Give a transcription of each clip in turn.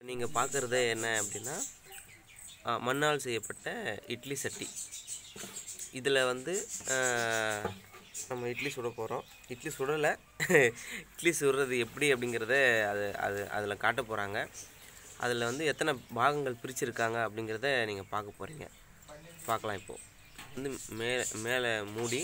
நீங்கள் பார்க்குறது என்ன அப்படின்னா ஆ, மண்ணால் செய்யப்பட்ட இட்லி சட்டி இதில் வந்து ஆ, நம்ம இட்லி சுட போகிறோம் இட்லி சுடலை இட்லி சுடுறது எப்படி அப்படிங்கிறத அது அது அதில் காட்ட போகிறாங்க அதில் வந்து எத்தனை பாகங்கள் பிரிச்சிருக்காங்க அப்படிங்கிறத நீங்கள் பார்க்க போகிறீங்க பார்க்கலாம் இப்போது வந்து மேலே மேலே மூடி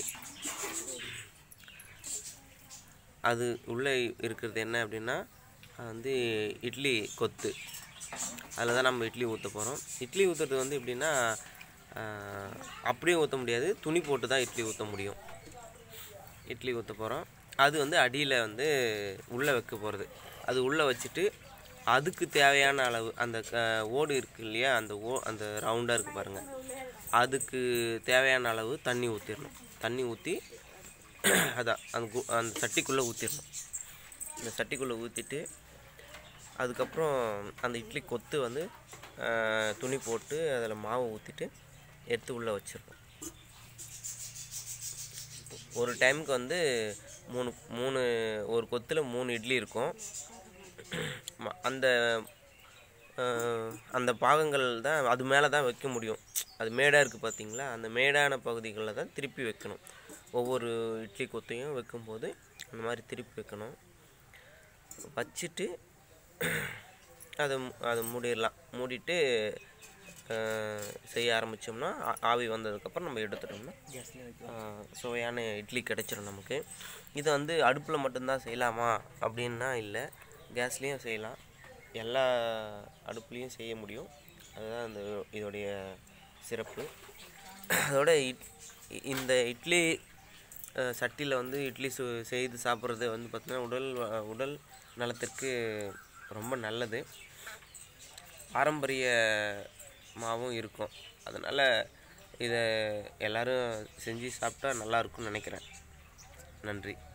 அது உள்ளே இருக்கிறது என்ன அப்படின்னா அது வந்து இட்லி கொத்து அதில் தான் நம்ம இட்லி ஊற்ற போகிறோம் இட்லி ஊற்றுறது வந்து எப்படின்னா ஆஹ், அப்படியே ஊற்ற முடியாது துணி போட்டு தான் இட்லி ஊற்ற முடியும் இட்லி ஊற்ற போகிறோம் அது வந்து அடியில் வந்து உள்ளே வைக்க போகிறது அது உள்ளே வச்சுட்டு அதுக்கு தேவையான அளவு அந்த க- ஓடு இருக்கு இல்லையா அந்த ஓ அந்த ரவுண்டாக இருக்குது பாருங்கள் அதுக்கு தேவையான அளவு தண்ணி ஊற்றிடணும் தண்ணி ஊற்றி அதான் அந்த கு- அந்த சட்டிக்குள்ளே ஊற்றிடணும் இந்த சட்டிக்குள்ளே ஊற்றிட்டு அதுக்கப்புறம் அந்த இட்லி கொத்து வந்து ஆஹ், துணி போட்டு அதில் மாவு ஊற்றிட்டு எடுத்து உள்ளே வச்சிடணும் ஒரு டைமுக்கு வந்து மூணு மூணு ஒரு கொத்தில் மூணு இட்லி இருக்கும் ம- அந்த அஹ், அந்த பாகங்கள் தான் அது மேலே தான் வைக்க முடியும் அது மேடாக இருக்குது பார்த்தீங்களா அந்த மேடான பகுதிகளில் தான் திருப்பி வைக்கணும் ஒவ்வொரு இட்லி கொத்தையும் வைக்கும்போது அந்த மாதிரி திருப்பி வைக்கணும் வச்சுட்டு அதை மு- அதை மூடிடலாம் மூடிட்டு அஹ், செய்ய ஆரம்பித்தோம்னா ஆவி வந்ததுக்கப்புறம் நம்ம எடுத்துட்டோம்னா அஹ், சுவையான இட்லி கிடைச்சிரும் நமக்கு இதை வந்து அடுப்பில் மட்டும்தான் செய்யலாமா அப்படின்னா இல்லை கேஸ்லேயும் செய்யலாம் எல்லா அடுப்புலேயும் செய்ய முடியும் அதுதான் இந்த இதோடைய சிறப்பு அதோட இட் இந்த இட்லி சட்டியில் வந்து இட்லி சு செய்து சாப்பிட்றது வந்து பார்த்திங்கன்னா உடல் வ- உடல் நலத்திற்கு ரொம்ப நல்லது பாரம்பரியமாகவும் இருக்கும் அதனால் இதை எல்லோரும் செஞ்சு சாப்பிட்டா நல்லா இருக்கும்னு நினைக்கிறேன் நன்றி